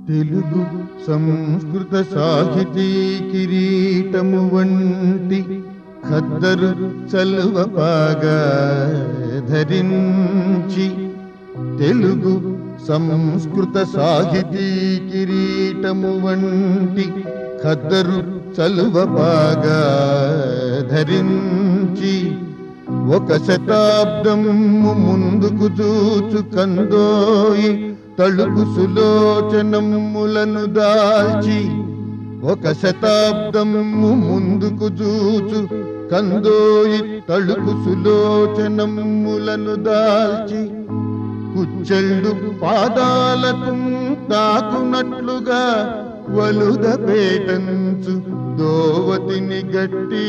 తెలుగు సంస్కృత సాహితీ కిరీటము వంటి ఖద్దరు చలువ బాగా ధరించి తెలుగు సంస్కృత సాహితీ కిరీటము వంటి ఖద్దరు చలువ బాగా ధరించి ఒక శతాబ్దం ముందుకు చూచు కందోయి తలుపు సులోచనములను దాల్చి ఒక శతాబ్దం ముందుకు చూచు కందోయి తలుపు సులోచనములను దాల్చి కుచ్చెళ్ళు పాదాలకు తాకునట్లుగా వలుద పేటంచు దోవతిని గట్టి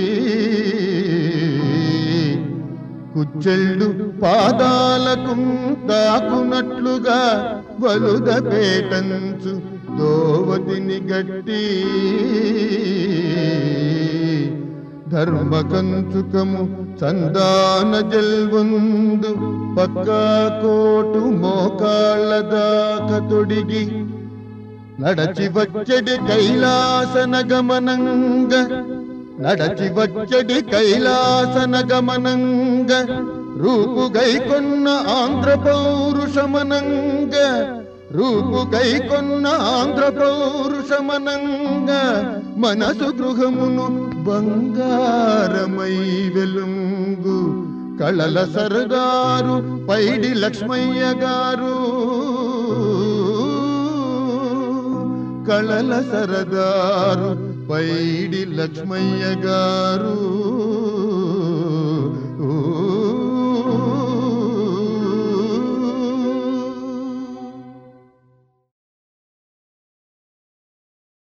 కుచ్చెళ్ళు పాదాలకు తాకునట్లుగా వలుద పేటంచు దోవతిని గట్టి ధర్మకంచుకము చందాన జల్వందు పక్కా కోటు మోకాళ్ళ దాక తొడిగి నడచి వచ్చడి కైలాసన గమనంగ నడచి వచ్చడి కైలాసన గమనంగ రూపుగై కొన్న ఆంధ్ర పౌరుషమనంగ రూపుగై కొన్న ఆంధ్ర పౌరుషమనంగ మనసు గృహమును బంగారమై వెలుంగు కళల సరదారు పైడి లక్ష్మయ్య గారు కళల సరదారు పైడి లక్ష్మయ్య గారు